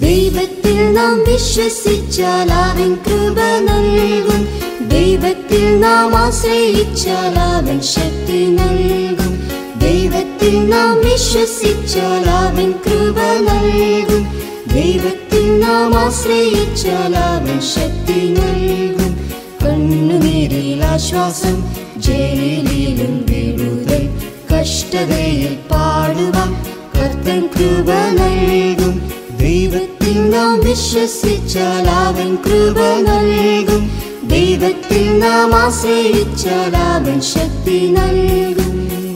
ദൈവത്തിൽ നാം വിശ്വസിച്ചാൽ അവൻ കൃപ നൽകും ദൈവത്തിൽ നാം ആശ്രയിച്ചാൽ അവൻ ശക്തി നൽകും ദൈവത്തിൽ നാം വിശ്വസിച്ചാൽ അവൻ കൃപ നൽകും ദൈവത്തിൽ നാം ആശ്രയിച്ചാൽ അവൻ ശക്തി നൽകും കണ്ണുനീരിൽ ആശ്വാസം ജയിലിലും വിടുതൽ കഷ്ടതയിൽ പാടുവാൻ കർത്തൻ കൃപ നൽകും ദൈവത്തിൽ നാം വിശ്വസിച്ചാൽ അവൻ കൃപ നൽകും ദൈവത്തിൽ നാം ആശ്രയിച്ചാൽ അവൻ ശക്തി നൽകും